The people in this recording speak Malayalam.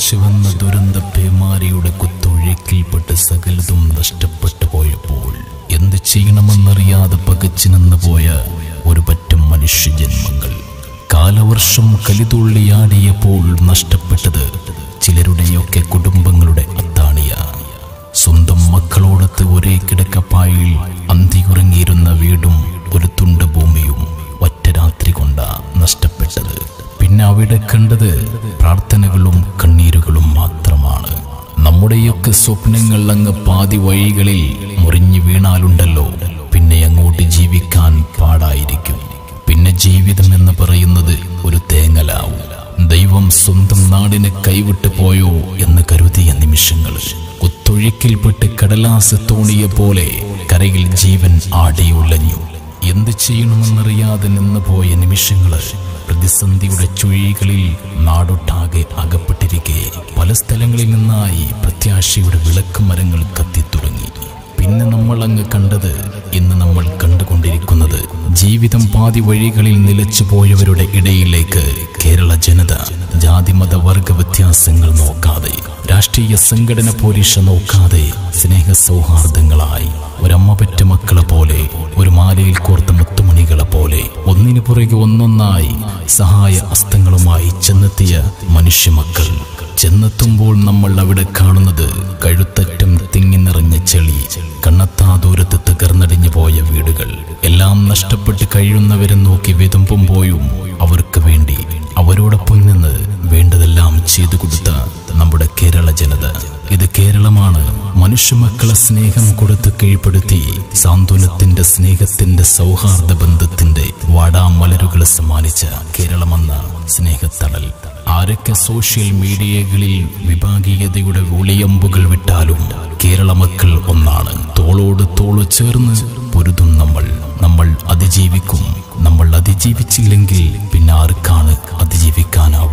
ആർച്ചു വന്ന ദുരന്ത പേമാരിയുടെ കുത്തൊഴുക്കിൽപ്പെട്ട് സകലതും നഷ്ടപ്പെട്ടു പോയപ്പോൾ എന്ത് ചെയ്യണമെന്നറിയാതെ പകച്ചു നിന്ന് പോയ ഒരു പറ്റം മനുഷ്യജന്മങ്ങൾ കാലവർഷം കലിതുള്ളിയാടിയപ്പോൾ നഷ്ടപ്പെട്ടത് ചിലരുടെയൊക്കെ കുടുംബങ്ങളുടെ അത്താണിയ സ്വന്തം മക്കളോടത്ത് ഒരേ കിടക്കപ്പായിൽ അന്തിയുറങ്ങിയിരുന്ന വീടും ഒരു തുണ്ട് ഭൂമിയും ഒറ്റ രാത്രി കൊണ്ടാ നഷ്ടപ്പെട്ടത് പിന്നെ അവിടെ കണ്ടത് പ്രാർത്ഥനകളും കണ്ണീരുകളും മാത്രമാണ് നമ്മുടെയൊക്കെ സ്വപ്നങ്ങൾ അങ്ങ് പാതി വഴികളിൽ മുറിഞ്ഞു വീണാലുണ്ടല്ലോ പിന്നെ അങ്ങോട്ട് ജീവിക്കാൻ പാടായിരിക്കും പിന്നെ ജീവിതം എന്ന് പറയുന്നത് ഒരു തേങ്ങലാവും ദൈവം സ്വന്തം നാടിനെ കൈവിട്ടു പോയോ എന്ന് കരുതിയ നിമിഷങ്ങൾ കുത്തൊഴുക്കിൽപ്പെട്ട് കടലാസ് തോണിയ പോലെ കരയിൽ ജീവൻ ആടിയുലഞ്ഞു എന്ത് ചെയ്യണമെന്നറിയാതെ നിന്ന് പോയ നിമിഷങ്ങള് പ്രതിസന്ധിയുടെ ചുഴികളിൽ നാടൊട്ടാകെ അകപ്പെട്ടിരിക്കെ പല സ്ഥലങ്ങളിൽ നിന്നായി പ്രത്യാശയുടെ വിളക്ക് മരങ്ങൾ കത്തിത്തുടങ്ങി പിന്നെ നമ്മൾ അങ്ങ് കണ്ടത് ഇന്ന് നമ്മൾ കണ്ടുകൊണ്ടിരിക്കുന്നത് ജീവിതം പാതി വഴികളിൽ നിലച്ചു പോയവരുടെ ഇടയിലേക്ക് കേരള ജനത ജാതിമത വർഗ വ്യത്യാസങ്ങൾ നോക്കാതെ രാഷ്ട്രീയ സംഘടന പോലീഷ നോക്കാതെ സ്നേഹ സൗഹാർദ്ദങ്ങളായി ഒരമ്മ പെറ്റ മക്കളെ പോലെ ഒരു മാലയിൽ കോർത്ത മുത്തുമണികളെ പോലെ ഒന്നിനു പുറകെ ഒന്നൊന്നായി സഹായ അസ്തങ്ങളുമായി ചെന്നെത്തിയ മനുഷ്യമക്കൾ ചെന്നെത്തുമ്പോൾ നമ്മൾ അവിടെ കാണുന്നത് കഴുത്തറ്റം തിങ്ങി നിറഞ്ഞ ചെളി കണ്ണത്താ ദൂരത്ത് തകർന്നടിഞ്ഞു പോയ വീടുകൾ എല്ലാം നഷ്ടപ്പെട്ട് കഴിയുന്നവരെ നോക്കി വിതുമ്പുമ്പോഴും അവർക്ക് വേണ്ടി അവരോടൊപ്പം നിന്ന് വേണ്ടതെല്ലാം ചെയ്തു കൊടുത്ത നമ്മുടെ കേരള ജനത ഇത് കേരളമാണ് മനുഷ്യമക്കളെ സ്നേഹം കൊടുത്ത് കീഴ്പ്പെടുത്തി സാന്ത്വനത്തിന്റെ സ്നേഹത്തിന്റെ സൗഹാർദ്ദ ബന്ധത്തിന്റെ വാടാമലരുകൾ സമ്മാനിച്ച കേരളമെന്ന സ്നേഹത്തണൽ ആരൊക്കെ സോഷ്യൽ മീഡിയകളിൽ വിഭാഗീയതയുടെ ഒളിയമ്പുകൾ വിട്ടാലും കേരള മക്കൾ ഒന്നാണ് തോളോട് തോള് ചേർന്ന് പൊരുതും നമ്മൾ നമ്മൾ അതിജീവിക്കും നമ്മൾ അതിജീവിച്ചില്ലെങ്കിൽ പിന്നെ ആർക്കാണ് അതിജീവിക്കാനാവുക